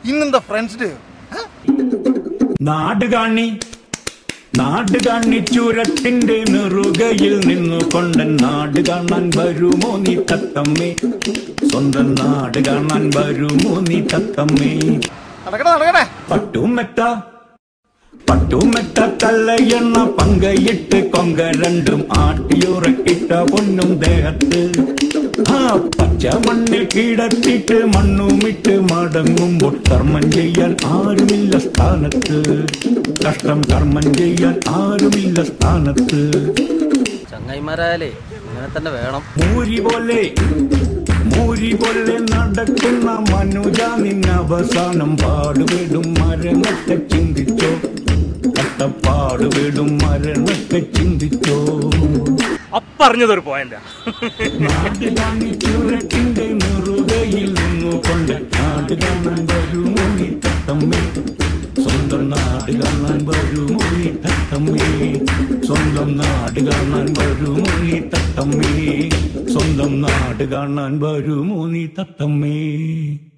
ഇന്നെന്താ friends day നാട് കാണി നാട് കാണി ചുരത്തിന്റെ നെറുകയിൽ നിന്നുകൊണ്ട് നാട് കാണാൻ വരുമോ നീ തത്തമ്മേ സ്വന്തം നാട് കാണാൻ വരുമോ നീ തത്തമ്മേ നടക്കട്ടെ നടക്കട്ടെ പട്ടുമെത്ത പട്ടുമെത്ത തള്ളയെണ്ണ പങ്കയിട്ട് കൊങ്ക രണ്ടും ആട്ടിയുറക്കിട്ട പൊന്നും ദേഹത്ത് ആ പച്ച മണ്ണിൽ കിടത്തിട്ട് മണ്ണുമിട്ട് മടങ്ങുമ്പോൾ കർമ്മം ചെയ്യാൻ ആരുമില്ല സ്ഥാനത്ത് കഷ്ടം കർമ്മം ചെയ്യാൻ ആരുമില്ല സ്ഥാനത്ത് ചങ്ങായിമാരായാലേ ഇങ്ങനെ തന്നെ വേണം മൂരി പോലെ മൂരി പോലെ നടക്കുന്ന മനുജ നിന്ന അവസാനം പാടുവിടും മരണത്തെ ചിന്തിച്ചോ കട്ടപ്പാടുവിടും മരണത്തെ ചിന്തിച്ചോ അപ്പറഞ്ഞതൊരു പോയിന്റാ നാട് കാണിച്ചുരട്ടിന്റെ നെറുകയിൽ നിന്നുകൊണ്ട് നാട് കാണാൻ വരുമോ നീ തത്തമ്മേ സ്വന്തം നാട് കാണാൻ വരുമോ നീ തത്തമ്മേ സ്വന്തം നാട് കാണാൻ വരുമോ നീ തത്തമ്മേ സ്വന്തം നാട് കാണാൻ വരുമോ നീ തത്തമ്മേ